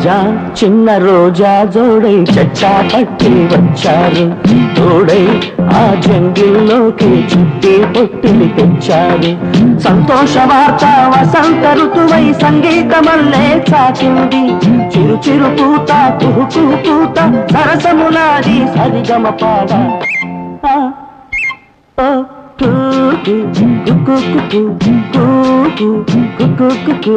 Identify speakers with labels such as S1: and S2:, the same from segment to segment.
S1: రాజా చిన్న రోజా జోడై చచ్చా పట్టి వచ్చారు తోడై ఆ జంగిల్లోకి చుట్టి పొట్టిని తెచ్చారు సంతోష వార్త వసంత ఋతువై సంగీతమల్లే చాచింది చిరు చిరు పూత కుహు పూత సరసమునాది సరిగమ పాడ ఆ, ఓ, కు, కు, కు, కు, కు, కు, కు, కు, కు, కు, కు.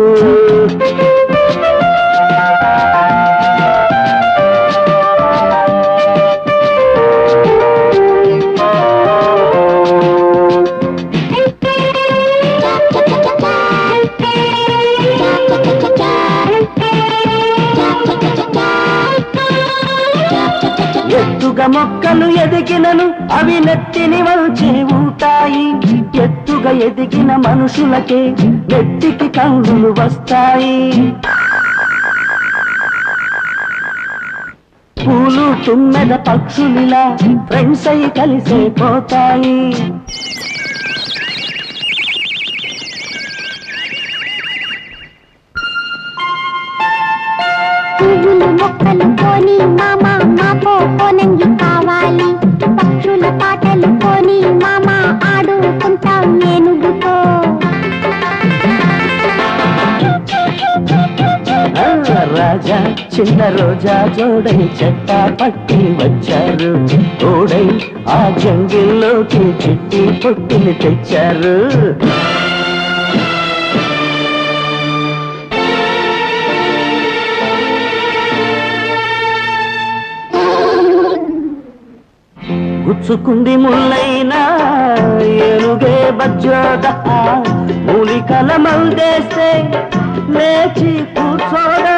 S1: ఎత్తుగా మొక్కలు ఎదిగినను అవి నెత్తిని వల్చే ఉంటాయి ఎత్తుగా ఎదిగిన మనుషులకే నెత్తికి కన్నులు వస్తాయి పూలు తుమ్మెద పక్షులిలా ఫ్రెండ్స్ అయి కలిసే పోతాయి
S2: పువ్వులు మొక్కలు కొని మామ మాకో కోనంగి కావాలి పక్షుల పాటలు కొని మామ ఆడుకుంటాం ఏనుగుతో
S1: ఆ, రాజా చిన్న రోజా జోడై చెట్టా పట్టి వచ్చారు తోడై ఆ జంగిల్లోకి చిట్టి పొట్టిని తెచ్చారు గుచ్చుకుంది ముల్లైనా ఏనుగే బజ్జోద మూలికల మందేస్తే లేచి కూర్చోడా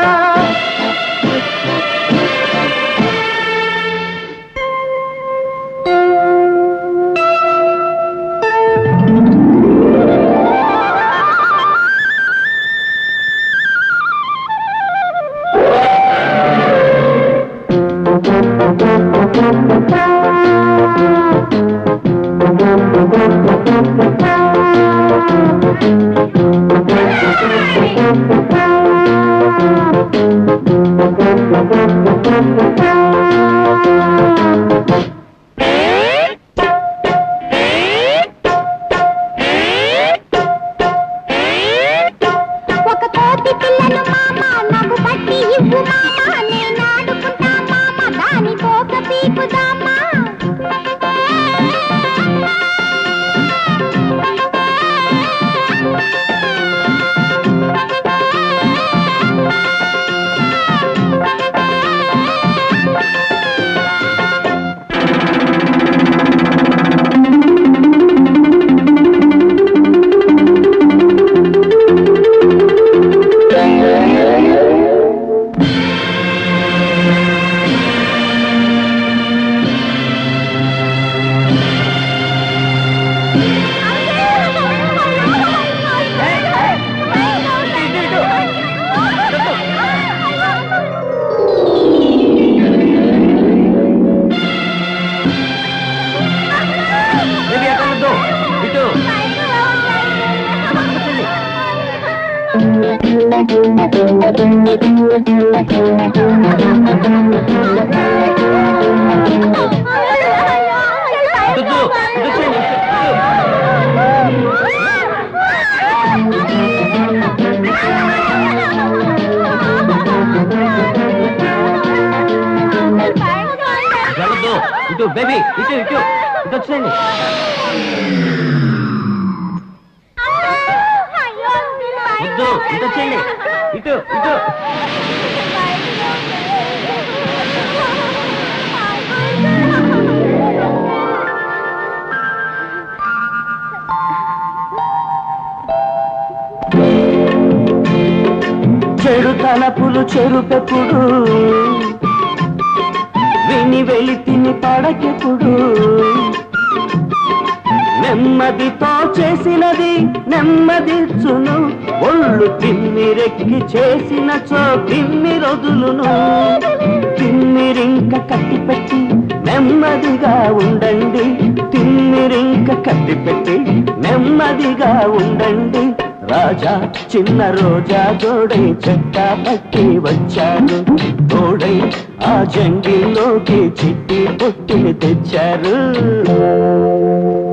S2: ఒక కోతి పిల్లను మామ నాకు పట్టి ఇవ్వు మామ నేను ఆడుకుంటా మామ దాని తోక పీకుదామా
S1: ఇది ఎక్కడొద్దు ఇటు ఇటు ఇటు చేయండి, ఇటు. వెళ్ళొద్దు ఇటు బేబీ ఇటు ఇటు ఇటు వచ్చేయండి వద్దు ఇటు వచ్చేయండి ఇటు ఇటు చెడు తలపులు చెరుపెప్పుడు విని వెలి తిని పడకెప్పుడు నెమ్మదితో చేసినది నెమ్మదిచ్చును ఒళ్ళు తిమ్మిరెక్కి చేసిన చో తిమ్మిరొదులును తిమ్మిరింక కట్టిపెట్టి నెమ్మదిగా ఉండండి తిమ్మిరింక కట్టిపెట్టి నెమ్మదిగా ఉండండి రాజా చిన్న రోజా తోడై చెట్ట పట్టి వచ్చారు తోడై ఆ జంగిల్లోకి చిట్టి పొట్టిని తెచ్చారు